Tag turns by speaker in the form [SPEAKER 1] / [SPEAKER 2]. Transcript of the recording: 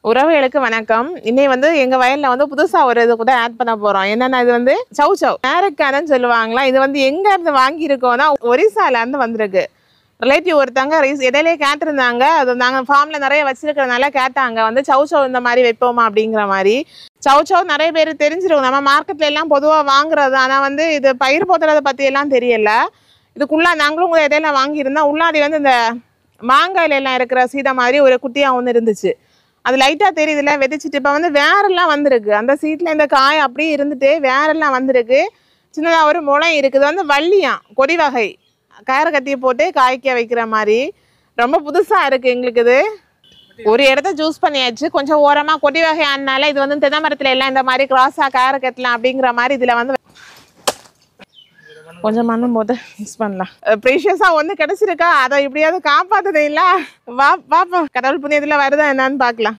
[SPEAKER 1] உறவுகளுக்கு வணக்கம் இன்னை வந்து எங்க வயல்ல வந்து புதுசா ஒரு இது கூட ஆட் பண்ண போறோம் என்னன்னா இது வந்து சவு சவ் நேரக்கானன்னு சொல்லுவாங்களா இது வந்து எங்க இருந்து வாங்கி இருக்கோம்னா ஒரிசால இருந்து வந்திருக்கு ரிலேட்டிவ் ஒருத்தவங்க ரீஸ் இடையிலே கேட்டிருந்தாங்க அது நாங்கள் ஃபார்மில் நிறைய வச்சிருக்கிறதுனால கேட்டாங்க வந்து சவு சவ் இந்த மாதிரி வைப்போமா அப்படிங்கிற மாதிரி சவு சவ் நிறைய பேர் தெரிஞ்சிருக்கும் நம்ம மார்க்கெட்ல எல்லாம் பொதுவாக வாங்குறது ஆனால் வந்து இது பயிர் போத்துறதை பற்றி எல்லாம் தெரியல இதுக்குள்ளே நாங்களும் கூட இடையில வாங்கியிருந்தோம் உள்ளாடி வந்து இந்த மாங்காயில எல்லாம் இருக்கிற சீடை மாதிரி ஒரு குட்டியாக ஒன்று இருந்துச்சு அது லைட்டாக தெரியுதுல விதைச்சிட்டு இப்போ வந்து வேரெல்லாம் வந்திருக்கு அந்த சீட்டில் இந்த காய் அப்படியே இருந்துட்டு வேரெல்லாம் வந்திருக்கு சின்னதாக ஒரு முளை இருக்குது வந்து வள்ளியாம் கொடி வகை கயிறு கட்டி போட்டு காய்க்க வைக்கிற மாதிரி ரொம்ப புதுசாக இருக்குது எங்களுக்கு இது ஒரு இடத்த சூஸ் பண்ணியாச்சு கொஞ்சம் ஓரமாக கொடி வகை ஆனால இது வந்து தென்னை மரத்துல எல்லாம் இந்த மாதிரி கிராஸாக கயிறு கட்டலாம் அப்படிங்கிற மாதிரி இதில் வந்து கொஞ்சம் மண்ணும் போட்டு மிக்ஸ் பண்ணலாம் ப்ரீஷியஸாக ஒன்று கிடச்சிருக்கா அதை எப்படியாவது காப்பாத்துதே இல்லை வா பாப்போம் கடவுள் புண்ணியத்தில் வருதா என்னன்னு பார்க்கலாம்